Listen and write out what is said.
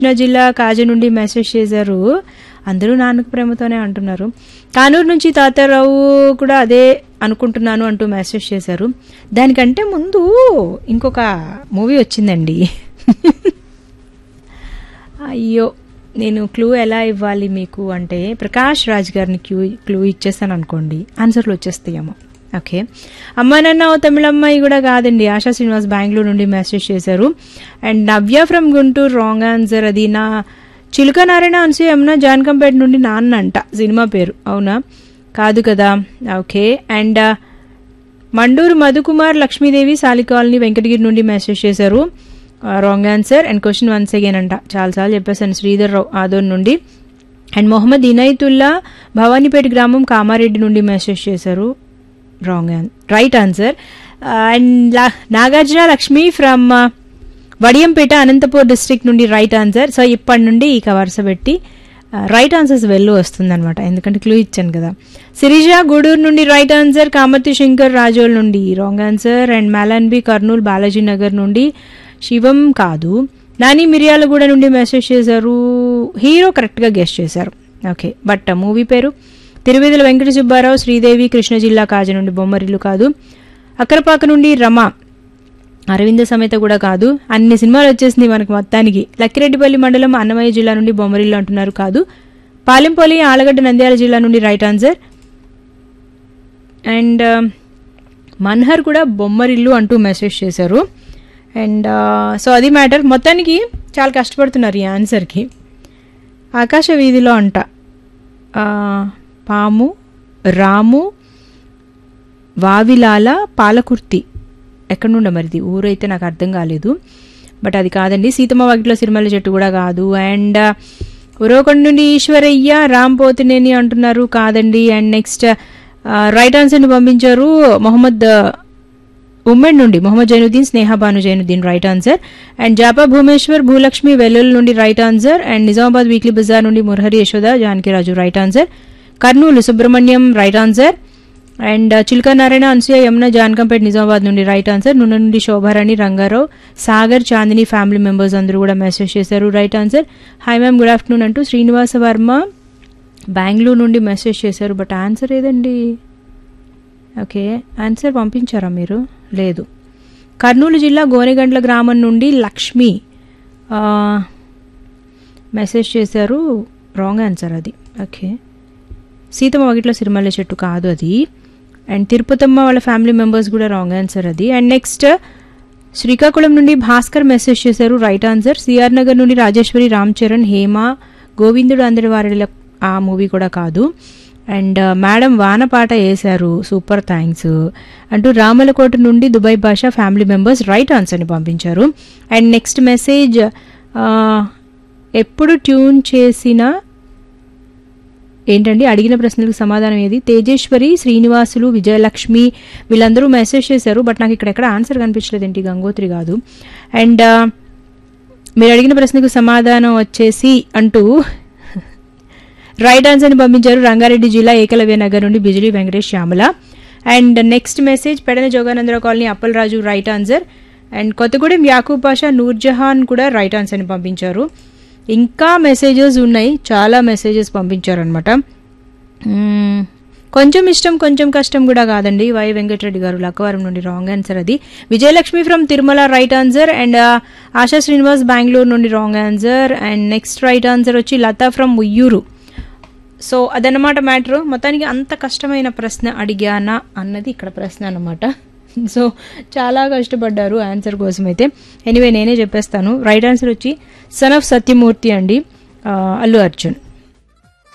కృష్ణా జిల్లా కాజ నుండి మెసేజ్ చేశారు అందరూ నాన్నకు ప్రేమతోనే అంటున్నారు కానూరు నుంచి తాతారావు కూడా అదే అనుకుంటున్నాను అంటూ మెసేజ్ చేశారు దానికంటే ముందు ఇంకొక మూవీ వచ్చిందండి అయ్యో నేను క్లూ ఎలా ఇవ్వాలి మీకు అంటే ప్రకాష్ రాజ్ గారిని క్లూ క్లూ ఇచ్చేస్తాను అనుకోండి ఆన్సర్లు వచ్చేస్తాయేమో ఓకే అమ్మ నాన్న ఓ తమిళమ్మాయి కూడా కాదండి ఆశా శ్రీనివాస్ బెంగళూరు నుండి మెసేజ్ చేశారు and Navya from Guntur wrong answer అది నా చిలుక నారాయణ అన్సూ యమున జాన్కంపేట నుండి నాన్న అంట సినిమా పేరు అవునా కాదు కదా okay and Manduru Madhukumar Lakshmidevi Sali colony Venkatagiri నుండి మెసేజ్ చేశారు wrong answer and question once again అంట చాలాసార్లు చెప్పేశాను శ్రీధర్ రావు ఆదోన్ నుండి అండ్ మొహమ్మద్ ఇనైతుల్లా భవానీపేట గ్రామం కామారెడ్డి నుండి మెసేజ్ చేశారు wrong right answer and Nagarjuna Lakshmi from Vadiyampeta Anantapur district నుండి రైట్ ఆన్సర్ సో ఇప్పటి నుండి ఇక వరుస పెట్టి రైట్ ఆన్సర్స్ వెళ్ళు వస్తుందన్నమాట ఎందుకంటే క్లూ ఇచ్చాను కదా సిరిజ గూడూరు నుండి రైట్ ఆన్సర్ కామతి శంకర్ రాజోల్ నుండి wrong answer and Malanbi Kurnool Balaji Nagar నుండి శివం కాదు నాని మిర్యాలగూడ నుండి మెసేజ్ చేశారు హీరో కరెక్ట్గా గెస్ట్ చేశారు ఓకే బట్ మూవీ పేరు తిరువేదుల వెంకట సుబ్బారావు శ్రీదేవి కృష్ణ జిల్లా కాజ నుండి బొమ్మరిల్లు కాదు అక్కరపాక నుండి రమ అరవింద సమేత కూడా కాదు అన్ని సినిమాలు వచ్చేసింది మనకు మొత్తానికి లక్కిరెడ్డిపల్లి మండలం అన్నమయ్య జిల్లా నుండి బొమ్మరిల్లు అంటున్నారు కాదు పాలెంపల్లి ఆలగడ్డ నంద్యాల జిల్లా నుండి రైట్ ఆన్సర్ అండ్ మన్హర్ కూడా బొమ్మరిల్లు అంటూ మెసేజ్ చేశారు అండ్ సో అది మ్యాటర్ మొత్తానికి చాలా కష్టపడుతున్నారు ఈ ఆన్సర్కి ఆకాశ వీధిలో అంట పాము రాము వావిలాల పాలకుర్తి ఎక్కడి నుండో మరిది ఊరైతే నాకు అర్థం కాలేదు బట్ అది కాదండి సీతమ్మ వాకిట్లో సిరిమల్ల చెట్టు కూడా కాదు అండ్ ఉరవకొండ నుండి ఈశ్వరయ్య రామ్ పోతినేని అంటున్నారు కాదండి అండ్ నెక్స్ట్ రైట్ ఆన్సర్ని పంపించారు మొహమ్మద్ ఉమ్మెడ్ నుండి Mohammed Zainuddin Sneha Bhanu Zainuddin right answer and Japa Bhumeshwar Bhulakshmi Vellul నుండి right answer and Nizamabad weekly Bazar నుండి Murahari Yashoda Janakiraju right answer Kurnool Subrahmanyam right answer and Chilka Narayana Anasuya Yamuna Jankampet Nizamabad నుండి రైట్ ఆన్సర్ నూనె నుండి శోభారాణి రంగారావు సాగర్ చాందిని ఫ్యామిలీ మెంబర్స్ అందరూ కూడా మెసేజ్ చేశారు right answer hi ma'am good afternoon అంటూ శ్రీనివాస వర్మ బెంగళూరు నుండి మెసేజ్ చేశారు బట్ ఆన్సర్ ఏదండి ఓకే ఆన్సర్ పంపించారా మీరు లేదు కర్నూలు జిల్లా గోనెగండ్ల గ్రామం నుండి లక్ష్మి మెసేజ్ చేశారు రాంగ్ ఆన్సర్ అది ఓకే సీతమ్మ వగిట్లో సిరిమల్ల చెట్టు కాదు అది అండ్ తిరుపతమ్మ వాళ్ళ ఫ్యామిలీ మెంబర్స్ కూడా రాంగ్ ఆన్సర్ అది అండ్ నెక్స్ట్ శ్రీకాకుళం నుండి భాస్కర్ మెసేజ్ చేశారు రైట్ ఆన్సర్ సిఆర్ నగర్ నుండి రాజేశ్వరి రామ్ చరణ్ హేమ గోవిందుడు అందరి వారిల ఆ మూవీ కూడా కాదు అండ్ మేడం వానపాట వేశారు సూపర్ థ్యాంక్స్ అంటూ రామలకోట నుండి దుబాయ్ భాష ఫ్యామిలీ మెంబర్స్ రైట్ ఆన్సర్ని పంపించారు అండ్ నెక్స్ట్ మెసేజ్ ఎప్పుడు ట్యూన్ చేసిన ఏంటండి అడిగిన ప్రశ్నలకు సమాధానం ఏది తేజేశ్వరి శ్రీనివాసులు విజయలక్ష్మి వీళ్ళందరూ మెసేజ్ చేశారు బట్ నాకు ఇక్కడెక్కడ ఆన్సర్ కనిపించలేదు ఏంటి గంగోత్రి కాదు అండ్ మీరు అడిగిన ప్రశ్నకు సమాధానం వచ్చేసి అంటూ రైట్ ఆన్సర్ని పంపించారు రంగారెడ్డి జిల్లా ఏకలవ్య నగర్ నుండి Bijili Venkatesh Shyamala and next message Pedana Joganandarao colony Appalaraju right answer and Kothagudem Yakub Pasha Noorjahan కూడా రైట్ ఆన్సర్ని పంపించారు ఇంకా మెసేజెస్ ఉన్నాయి చాలా మెసేజెస్ పంపించారనమాట కొంచెం ఇష్టం కొంచెం కష్టం కూడా కాదండి వై వెంకటరెడ్డి గారు లక్కవరం నుండి రాంగ్ ఆన్సర్ అది Vijayalakshmi from Tirumala right answer and Asha Srinivas Bengaluru నుండి wrong answer and next right answer వచ్చి లతా ఫ్రమ్ ఉయ్యూరు సో అదనమాట మ్యాటర్ మొత్తానికి అంత కష్టమైన ప్రశ్న అడిగానా అన్నది ఇక్కడ ప్రశ్న అనమాట సో చాలా కష్టపడ్డారు ఆన్సర్ కోసం అయితే ఎనీవే నేనే చెప్పేస్తాను రైట్ ఆన్సర్ వచ్చి సన్ ఆఫ్ సత్యమూర్తి అండి అల్లు అర్జున్